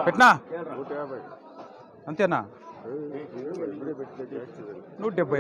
పెట్టినా అంతేనా నూట డెబ్బై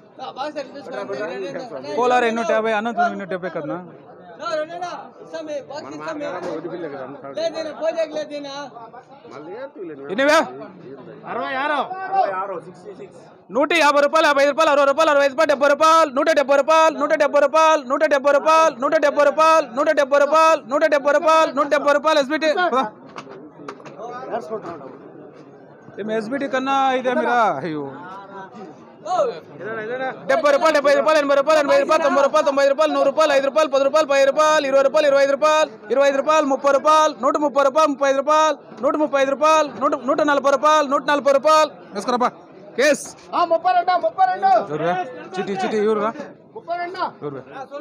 కోలార్ ఎన్నూట యాభై అనంతపురం ఎన్నూట డెబ్బై కదనా ఎన్నివే నూట యాభై రూపాయలు యాభై ఐదు రూపాయలు అరవై రూపాయలు అరవై ఐదు రూపాయలు డెబ్బై రూపాయలు నూట డెబ్బై రూపాయలు నూట డెబ్బై రూపాయలు నూట డెబ్బై రూపాయలు నూట డెబ్బై రూపాయలు నూట డెబ్బై రూపాయలు నూట డెబ్బై రూపాయలు నూట డెబ్బై రూపాయలు ఎస్బిటి ఏం ఎస్బిటి కన్నా ఇదే మీరా అయ్యో డెబ్బై రూపాయలు డెబ్బై ఐదు రూపాయలు ఎనభై రూపాయలు ఎనభై రూపాయలు తొంభై రూపాయలు తొంభై రూపాయలు నూరు రూపాయలు ఐదు రూపాయలు పది రూపాయలు పది రూపాయలు ఇరవై రూపాయలు ఇరవై ఐదు రూపాయలు ఇరవై ఐదు రూపాయలు ముప్పై రూపాయలు నూట ముప్పై రూపాయలు ముప్పై ఐదు రూపాయలు నూట ముప్పై ఐదు రూపాయలు నూట నూట నలభై రూపాయలు నూట నలభై రూపాయలు వేసుకురాపా కేస్ ముప్పై రెండు ముప్పై రెండు ఎవరురా చిటి చిటి ఎవరురా ముప్పై రెండు ఎవరు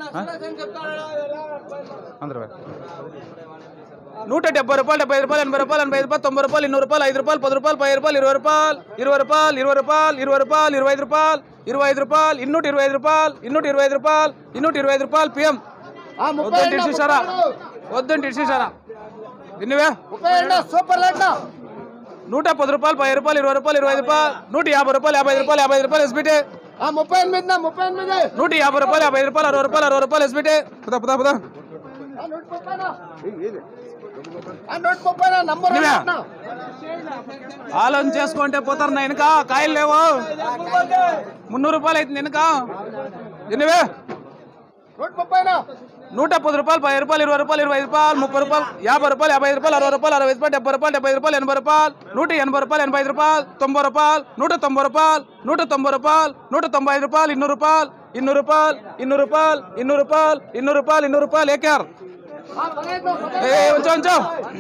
అందరు నూట డెబ్బై రూపాయలు డెబ్బై ఐదు రూపాయలు ఎనభై రూపాయలు ఎనభై ఐదు రూపాయలు తొంభై రూపాయలు ఇన్నూరు రూపాయలు ఐదు రూపాయలు పది రూపాయలు పది రూపాయలు ఇరవై రూపాయలు ఇరవై రూపాయలు ఇరవై రూపాయలు ఇరవై రూపాయలు ఇరవై ఐదు రూపాయలు ఇరవై ఐదు రూపాయలు ఇన్నూట ఇరవై ఐదు రూపాయలు ఇన్నూట ఇరవై ఐదు రూపాయలు ఇన్నూట ఇరవై ఐదు రూపాయలు పిఎం ముప్పై వద్దంటే రెండు ఇచ్చేసారా వద్దంటే ఇచ్చేసారా ఎన్నివే ముప్పై రెండు సూపర్ లెట్ నూట పది రూపాయలు పది రూపాయలు ఇరవై రూపాయలు ఇరవై ఐదు రూపాయలు నూట యాభై రూపాయలు యాభై ఐదు రూపాయలు యాభై ఐదు రూపాయలు ఎస్బిటే ముప్పై ఎనిమిది ముప్పై ఎనిమిది నూట యాభై రూపాయలు యాభై ఐదు రూపాయలు అరవై రూపాయలు అరవై రూపాయలు ఎస్బిటే పదా పదా పదా ఆ, నూట ముప్పై ఆ, నూట ముప్పై నంబర్ ఇదివే. ఆలోచన చేసుకుంటే పోతారు నా వెనుక కాయలు లేవు మున్నూరు రూపాయలు అవుతుంది వెనుక ఎన్నివే నూట ముప్పై నూట పది రూపాయలు పది రూపాయలు ఇరవై రూపాయలు ఇరవై ఐదు రూపాయలు ముప్పై రూపాయలు యాభై రూపాయలు యాభై ఐదు రూపాయలు అరవై రూపాయలు అరవై ఐదు రూపాయలు డెబ్బై రూపాయలు డెబ్బై ఐదు రూపాయలు ఎనభై రూపాయలు నూట ఎనభై రూపాయలు ఎనభై ఐదు రూపాయలు తొంభై రూపాయలు నూట తొంభై రూపాయలు నూట తొంభై రూపాయలు నూట తొంభై ఐదు రూపాయలు ఇన్నూరు రూపాయలు ఇన్నూరు రూపాయలు ఇన్నూరు రూపాయలు ఇన్నూరు రూపాయలు ఇన్నూరు రూపాయలు ఇన్నూరు రూపాయలు ఏకారు ఏ ఉంచో ఉంచో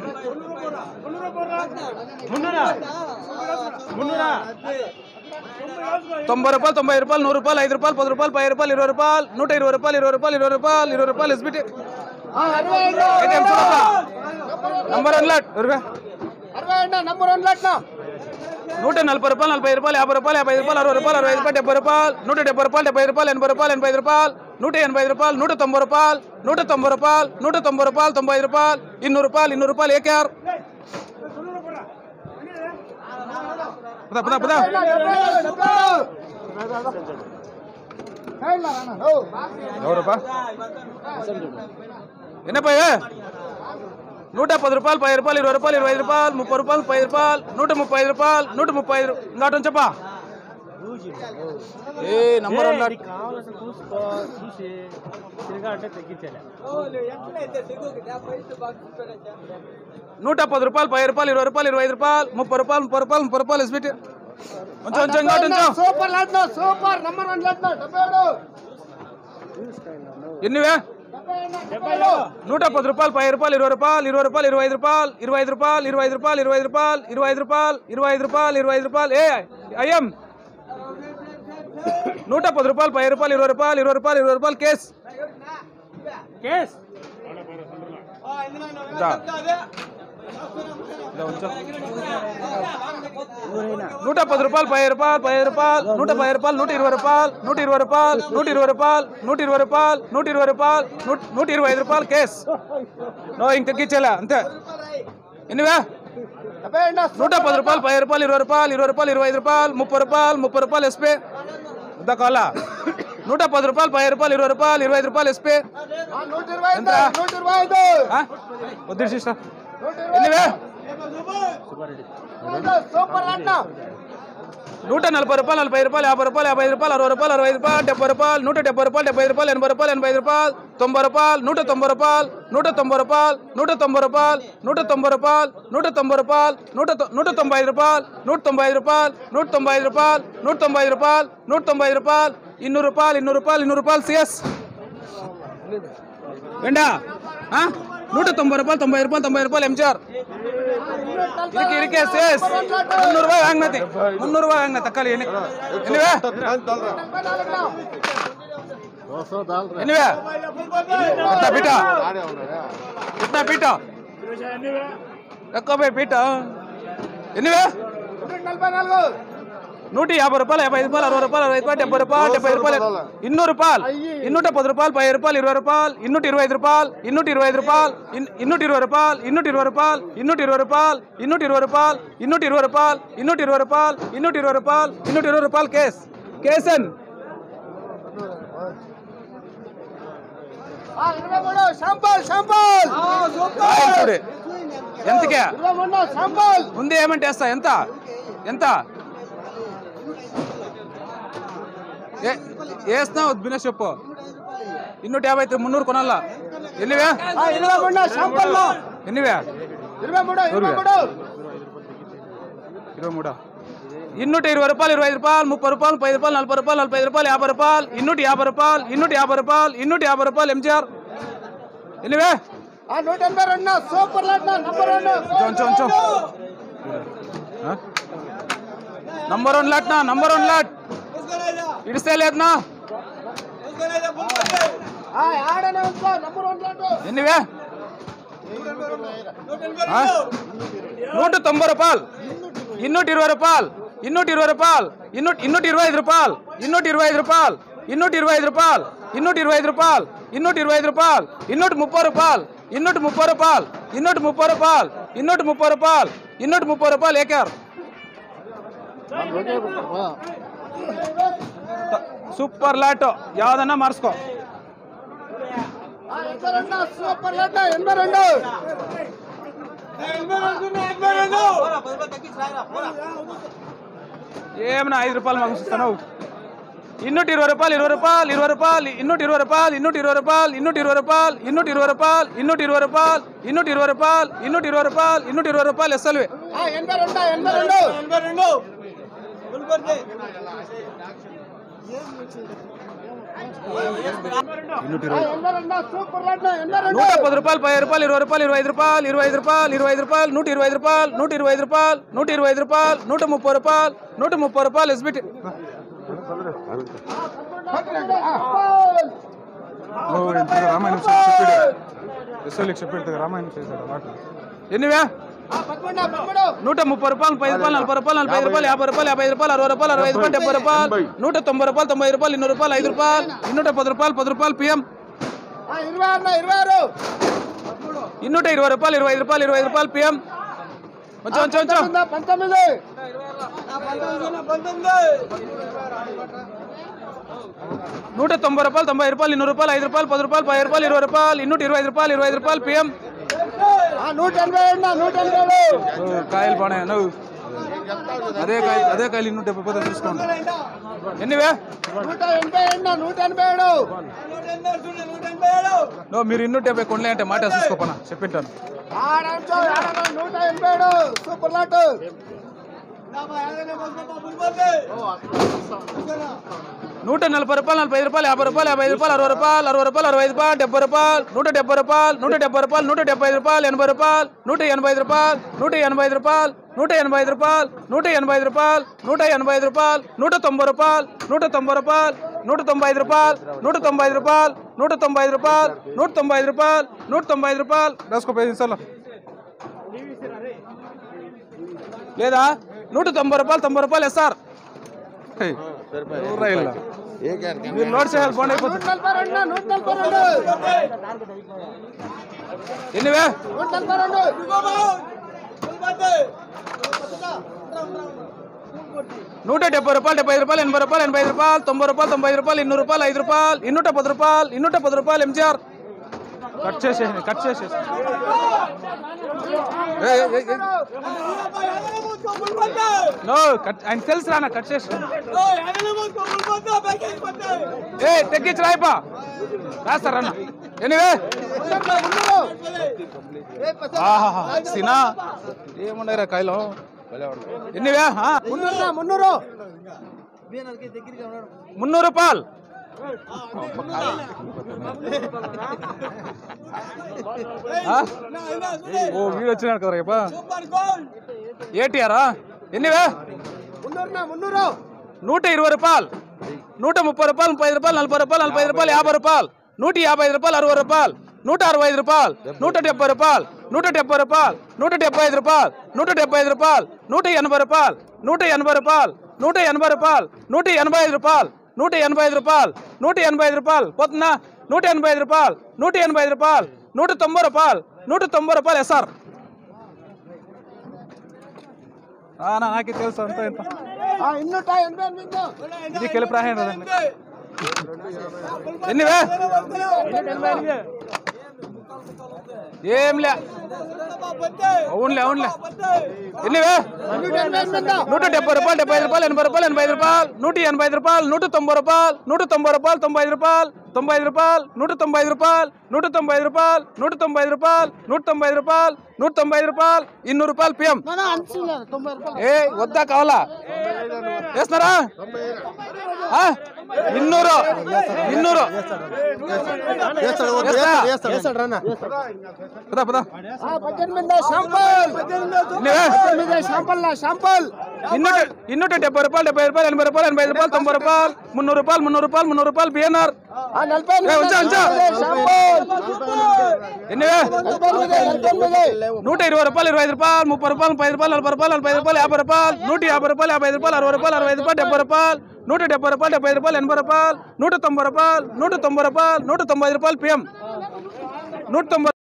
తొంభై రూపాయలు తొంభై ఐదు రూపాయలు నూరు రూపాయలు ఐదు రూపాయలు పది రూపాయలు పది రూపాయలు ఇరవై రూపాయలు నూట ఇరవై రూపాయలు ఇరవై రూపాయలు ఇరవై రూపాయలు ఇరవై రూపాయలు ఎస్బిటి అరవై రెండు ఐటమ్ చూడప్పా నంబర్ వన్ లాట్ ఇరవై అరవై రెండు నంబర్ వన్ లెట్ నూట నలభై రూపాయలు నలభై రూపాయలు యాభై రూపాయలు యాభై ఐదు రూపాయలు అరవై రూపాయలు అరవై ఐదు రూపాయలు డెబ్బై రూపాయలు నూట డెబ్బై రూపాయలు డెబ్బై ఐదు రూపాయలు ఎనభై రూపాయలు ఎనభై ఐదు రూపాయలు నూట ఎనభై ఐదు రూపాయలు నూట తొంభై రూపాయలు నూట తొంభై రూపాయలు నూట తొంభై రూపాయలు తొంభై ఐదు రూపాయలు ఇన్నూరు రూపాయలు ఇన్నూరు రూపాయలు ఏకేఆర్ పదా పదా పదా ఎవరప్పా ఎన్నపై నూట పది రూపాయలు పది రూపాయలు ఇరవై రూపాయలు ఇరవై ఐదు రూపాయలు ముప్పై రూపాయలు పది రూపాయలు నూట ముప్పై ఐదు రూపాయలు నూట ముప్పై ఐదు ఇంకోటి చెప్పా ఏ నంబర్ వన్ లాట్ కావాల్సిన చూసుకో చూసి తిరిగా అంటే తగ్గించాలి నూట పది రూపాయలు పది రూపాయలు ఇరవై రూపాయలు ఇరవై ఐదు రూపాయలు ముప్పై రూపాయలు ముప్పై రూపాయలు ముప్పై రూపాయలు ఎస్బిటి కొంచెం కొంచెం ఇంకోటి ఉంచు super lot super number one lot డెబ్బై ఏడు ఎన్నివే డెబ్బై ఏడు నూట పది రూపాయలు పది రూపాయలు ఇరవై రూపాయలు ఇరవై రూపాయలు ఇరవై ఐదు రూపాయలు ఇరవై ఐదు రూపాయలు ఇరవై ఐదు రూపాయలు ఇరవై ఐదు రూపాయలు ఇరవై ఐదు రూపాయలు ఇరవై ఐదు రూపాయలు ఇరవై ఐదు రూపాయలు ఏ అయ్యం నూట పది రూపాయలు పది రూపాయలు ఇరవై రూపాయలు ఇరవై రూపాయలు ఇరవై రూపాయలు కేస్ కేస్ దా. దా ఉంచు. నూట పది రూపాయలు పది రూపాయలు పది రూపాయలు నూట పది రూపాయలు నూట ఇరవై రూపాయలు నూట ఇరవై రూపాయలు నూట ఇరవై రూపాయలు నూట ఇరవై రూపాయలు నూట ఇరవై రూపాయలు నూట నూట ఇరవై ఐదు రూపాయలు కేస్ నో ఇంకా గిచ్చేలా అంతే ఎన్నివే డెబ్బై ఏడు నూట పది రూపాయలు పది రూపాయలు ఇరవై రూపాయలు ఇరవై రూపాయలు ఇరవై ఐదు రూపాయలు ముప్పై రూపాయలు ముప్పై రూపాయలు ఎస్పీ ఇంత కాలా నూట పది రూపాయలు పది రూపాయలు ఇరవై రూపాయలు ఇరవై ఐదు రూపాయలు ఎస్పీ ఆ, నూట ఇరవై ఐదు ఎంత? నూట ఇరవై ఐదు వద్దు సిస్టర్ నూట ఇరవై ఎన్నివే ఐదు సూపర్ లెట్ నూట నలభై రూపాయలు నలభై రూపాయలు యాభై రూపాయలు యాభై ఐదు రూపాయలు అరవై రూపాయలు అరవై ఐదు రూపాయలు డెబ్బై రూపాయలు నూట డెబ్బై రూపాయలు డెబ్బై ఐదు రూపాయలు ఎనభై రూపాయలు ఎనభై ఐదు రూపాయలు తొంభై రూపాయలు నూట తొంభై రూపాయలు నూట తొంభై రూపాయలు నూట తొంభై రూపాయలు నూట తొంభై రూపాయలు నూట తొంభై రూపాయలు నూట తొ- నూట తొంభై ఐదు రూపాయలు నూట తొంభై ఐదు రూపాయలు నూట తొంభై ఐదు రూపాయలు నూట తొంభై ఐదు రూపాయలు నూట తొంభై ఐదు రూపాయలు ఇన్నూరు రూపాయలు ఇన్నూరు రూపాయలు ఇన్నూరు రూపాయలు సిఎస్ వెండా ఆ? నూట తొంభై రూపాయలు తొంభై రూపాయలు తొంభై రూపాయలు ఎంచార్ ಇದಕ್ಕೆ ಇದಕ್ಕೆ ಸೇಸ್ ಮುನ್ನೂರು ರೂಪಾಯಿ ವಾಂಗ್ನತಿ ಮುನ್ನೂರು ರೂಪಾಯಿ ವಾಂಗ್ನ ತಕ್ಕಲಿ ಎನಿ ಎನಿವೆ ಎನಿವೆ ಕಿತ್ನಾ ಪೀಠ ಕಿತ್ನಾ ಪೀಠ ఎక్కువ పోయి పీట ఎనివే నూట నలభై నాలుగు నూట యాభై రూపాయలు యాభై ఐదు రూపాయలు అరవై రూపాయలు అరవై రూపాయలు డెబ్బై రూపాయలు డెబ్బై రూపాయలు ఇన్నూరు రూపాయలు ఇన్నూట పది రూపాయలు పది రూపాయలు ఇరవై రూపాయలు ఇన్నూట ఇరవై ఐదు రూపాయలు ఇన్నూట ఇరవై ఐదు రూపాయలు ఇన్- ఇన్నూట ఇరవై రూపాయలు ఇన్నూట ఇరవై రూపాయలు ఇన్నూట ఇరవై రూపాయలు ఇన్నూట ఇరవై రూపాయలు ఇన్నూట ఇరవై రూపాయలు ఇన్నూట ఇరవై రూపాయలు ఇన్నూట ఇరవై రూపాయలు ఇన్నూట ఇరవై రూపాయలు కేస్ కేసన్ ఆ, ఇరవై మూడు శాంపల్ శాంపల్ చూడు ఎంతకే ఇరవై మూడు శాంపల్ ముందే ఏమంటే వేస్తా ఎంత ఎంత ఏ వేస్తున్నావు బినెస్ చెప్పు ఇన్నూట యాభై అయితే మున్నూరు కొనాలా ఎన్నివే ఆ, ఇరవై మూడు శాంపల్ ఎన్నివే ఇరవై మూడు ఇరవై మూడు ఇరవై మూడా ఇన్నూట ఇరవై రూపాయలు ఇరవై ఐదు రూపాయలు ముప్పై రూపాయలు పది రూపాయలు నలభై రూపాయలు నలభై ఐదు రూపాయలు యాభై రూపాయలు ఇన్నూట యాభై రూపాయలు ఇన్నూట యాభై రూపాయలు ఇన్నూట యాభై రూపాయలు ఎంజిఆర్ ఎన్నివే ఆ, నూట ఎనభై రెండు సూపర్ లాట్ నంబర్ రెండు ఉంచు ఉంచు నంబర్ వన్ లాట్ నా నంబర్ వన్ లాట్ ఇడిస్తే లేదనా ఆ, ఆడనే ఉంచా నంబర్ వన్ లాట్ ఎన్నివే ఆ? నూట తొంభై రూపాయలు ఇన్నూట ఇరవై రూపాయలు ఇన్నూట ఇరవై రూపాయలు ఇన్నూట ఇన్నూట ఇరవై ఐదు రూపాయలు ఇన్నూట ఇరవై ఐదు రూపాయలు ఇన్నూట ఇరవై ఐదు రూపాయలు ఇన్నూట ఇరవై ఐదు రూపాయలు ఇన్నూట ఇరవై ఐదు రూపాయలు ఇన్నూట ముప్పై రూపాయలు ఇన్నూట ముప్పై రూపాయలు ఇన్నూట ముప్పై రూపాయలు ఇన్నూట ముప్పై రూపాయలు ఇన్నూట ముప్పై రూపాయలు ఏకారు సూపర్ లాటో యాదన్నా మార్చుకో ఆ, ఎనభై రెండు సూపర్ లాట్ ఎనభై రెండు ఏమన్నా ఐదు రూపాయలు మాకు ఇస్తాను ఇన్నూట ఇరవై రూపాయలు ఇరవై రూపాయలు ఇరవై రూపాయలు ఇన్నూట ఇరవై రూపాయలు ఇన్నూట ఇరవై రూపాయలు ఇన్నూట ఇరవై రూపాయలు ఇన్నూట ఇరవై రూపాయలు ఇన్నూట ఇరవై రూపాయలు ఇన్నూట ఇరవై రూపాయలు ఇన్నూట ఇరవై రూపాయలు ఇన్నూట ఇరవై రూపాయలు ఎస్ఎల్వి ఆ, ఎనభై రెండు ఎనభై రెండు ఇన్నూట ఆ, ఎనభై రెండు సూపర్ లాట్ ఎనభై రెండు నూట పది రూపాయలు పది రూపాయలు ఇరవై రూపాయలు ఇరవై ఐదు రూపాయలు ఇరవై ఐదు రూపాయలు ఇరవై ఐదు రూపాయలు నూట ఇరవై ఐదు రూపాయలు నూట ఇరవై ఐదు రూపాయలు నూట ఇరవై ఐదు రూపాయలు నూట ముప్పై రూపాయలు నూట ముప్పై రూపాయలు ఎస్బిటి ఎన్నివే ఆ, పదకొండు పదకొండు నూట ముప్పై రూపాయలు పది రూపాయలు నలభై రూపాయలు నలభై ఐదు రూపాయలు యాభై రూపాయలు యాభై ఐదు రూపాయలు అరవై రూపాయలు అరవై ఐదు రూపాయలు డెబ్బై రూపాయలు నూట తొంభై రూపాయలు తొంభై ఐదు రూపాయలు ఇన్నూరు రూపాయలు ఐదు రూపాయలు ఇన్నూట పది రూపాయలు పది రూపాయలు పిఎం ఆ, ఇరవై ఆరు ఇరవై ఆరు ఇన్నూట ఇరవై రూపాయలు ఇరవై ఐదు రూపాయలు ఇరవై ఐదు రూపాయలు పిఎం కొంచెం కొంచెం కొంచెం పంతొమ్మిది నూట తొంభై రూపాయలు తొంభై ఐదు రూపాయలు ఇన్నూరు రూపాయలు ఐదు రూపాయలు పది రూపాయలు పది రూపాయలు ఇరవై రూపాయలు ఇన్నూట ఇరవై ఐదు రూపాయలు ఇరవై ఐదు రూపాయలు పిఎం ఆ, నూట ఎనభై ఏడు నూట ఎనభై ఏడు కాయలు బాగా నువ్వు అదే కాయలు అదే కాయలు ఇన్నూట డెబ్బై పోతే చూసుకోండి ఎన్నివే నూట ఎనభై ఏడు నూట ఎనభై ఏడు నువ్వు మీరు ఇన్నూట డెబ్బై కొండలే అంటే మాట చూసుకోపనా చెప్పింటాను ఆడంచో ఆడనో నూట ఎనభై ఏడు సూపర్ లాట్ నూట నలభై రూపాయలు నలభై ఐదు రూపాయలు యాభై రూపాయలు యాభై ఐదు రూపాయలు అరవై రూపాయలు అరవై రూపాయలు అరవై ఐదు రూపాయలు డెబ్బై రూపాయలు నూట డెబ్బై రూపాయలు నూట డెబ్బై రూపాయలు నూట డెబ్బై ఐదు రూపాయలు ఎనభై రూపాయలు నూట ఎనభై ఐదు రూపాయలు నూట ఎనభై ఐదు రూపాయలు నూట ఎనభై ఐదు రూపాయలు నూట ఎనభై ఐదు రూపాయలు నూట ఎనభై ఐదు రూపాయలు నూట తొంభై రూపాయలు నూట తొంభై రూపాయలు నూట తొంభై ఐదు రూపాయలు నూట తొంభై ఐదు రూపాయలు నూట తొంభై ఐదు రూపాయలు నూట తొంభై ఐదు రూపాయలు నూట తొంభై ఐదు రూపాయలు రాసుకో పది నిమిషాలు లేదా నూట తొంభై రూపాయలు తొంభై రూపాయలు ఎస్ఆర్ మీరు లోడ్ చేయాలి ఫోన్ నూట అయిపోతుంది నలభై రెండు నూట నలభై రెండు ఎన్నివే నూట నలభై రెండు నూట డెబ్బై రూపాయలు డెబ్బై ఐదు రూపాయలు ఎనభై రూపాయలు ఎనభై ఐదు రూపాయలు తొంభై రూపాయలు తొంభై ఐదు రూపాయలు ఇన్నూరు రూపాయలు ఐదు రూపాయలు ఇన్నూట పది రూపాయలు ఇన్నూట పది రూపాయలు ఎంజిఆర్ కట్ చేసేసి కట్ చేసేసి ఏయ్, ఏయ్, ఏయ్, ఏయ్. నో కట్ ఆయన తెలుసు రానా కట్ చేసి ఏ తెగ్గించి రాయిపా రాస్తారన్న ఎనివే ఆహాహా సినా ఏమున్నాయిరా కాయలు ఎన్నివే ఆ? మున్నూరు మున్నూరు మున్నూరు రూపాయలు ఆ? ఓ వీడు వచ్చినాడు కదా రేపా ఏటీఆరా ఎన్నివే మున్నూరు మున్నూరు నూట ఇరవై రూపాయలు నూట ముప్పై రూపాయలు ముప్పై ఐదు రూపాయలు నలభై రూపాయలు నలభై ఐదు రూపాయలు యాభై రూపాయలు నూట యాభై ఐదు రూపాయలు అరవై రూపాయలు నూట అరవై ఐదు రూపాయలు నూట డెబ్బై రూపాయలు నూట డెబ్బై రూపాయలు నూట డెబ్బై ఐదు రూపాయలు నూట డెబ్బై ఐదు రూపాయలు నూట ఎనభై రూపాయలు నూట ఎనభై రూపాయలు నూట ఎనభై రూపాయలు నూట ఎనభై ఐదు రూపాయలు నూట ఎనభై ఐదు రూపాయలు నూట ఎనభై ఐదు రూపాయలు పోతుందా నూట ఎనభై ఐదు రూపాయలు నూట ఎనభై ఐదు రూపాయలు నూట తొంభై రూపాయలు నూట తొంభై రూపాయలు ఎస్ఆర్ నాకే తెలుసు అంత ఇంత ಇನ್ನೂಟ ಎಣ್ಬೆ ಎಣ್ಮಿಂದು ఇది కెలుపు రాహేంద్ర ఎన్నివే ఏంలే అవునులే అవునులే ఎన్నివే ಇನ್ನೂಟ ಎಣ್ಬೆ ಎಣ್ಮಿಂದು నూట డెబ్బై రూపాయలు డెబ్బై ఐదు రూపాయలు ఎనభై రూపాయలు ఎనభై ఐదు రూపాయలు నూట ఎనభై ఐదు రూపాయలు నూట తొంభై రూపాయలు నూట తొంభై రూపాయలు తొంభై ఐదు రూపాయలు తొంభై ఐదు రూపాయలు నూట తొంభై ఐదు రూపాయలు నూట తొంభై ఐదు రూపాయలు నూట తొంభై ఐదు రూపాయలు నూట తొంభై ఐదు రూపాయలు నూట తొంభై ఐదు రూపాయలు ఇన్నూరు రూపాయలు పిఎం ನಾನು ಅನ್ಸಿಲ್ಲ ತೊಂಬೈ ರೂಪಾಯಿ ఏ వద్దా కావాలా వేస్తున్నారా ఆ? ఇన్నూరు ఇన్నూరు వేస్తా? పద పద పద్దెనిమిది శాంపల్ ఇన్నివే? పద్దెనిమిది శాంపల్ శాంపల్ ఇన్నూట ఇన్నూట డెబ్బై రూపాయలు డెబ్బై రూపాయలు ఎనభై రూపాయలు ఎనభై ఐదు రూపాయలు తొంభై రూపాయలు మున్నూరు రూపాయలు మున్నూరు రూపాయలు మున్నూరు రూపాయలు బిఎన్ఆర్ నలభై ఏ, ఉంచా, ఉంచా. శాంపల్ ఎన్నివే నలభై ఎనిమిది నలభై ఎనిమిది నూట ఇరవై రూపాయలు ఇరవై ఐదు రూపాయలు ముప్పై రూపాయలు ముప్పై ఐదు రూపాయలు నలభై రూపాయలు నలభై ఐదు రూపాయలు యాభై రూపాయలు నూట యాభై రూపాయలు యాభై ఐదు రూపాయలు అరవై రూపాయలు అరవై ఐదు రూపాయలు డెబ్బై రూపాయలు నూట డెబ్బై రూపాయలు డెబ్బై ఐదు రూపాయలు ఎనభై రూపాయలు నూట తొంభై రూపాయలు నూట తొంభై రూపాయలు నూట తొంభై ఐదు రూపాయలు పిఎం నూట తొంభై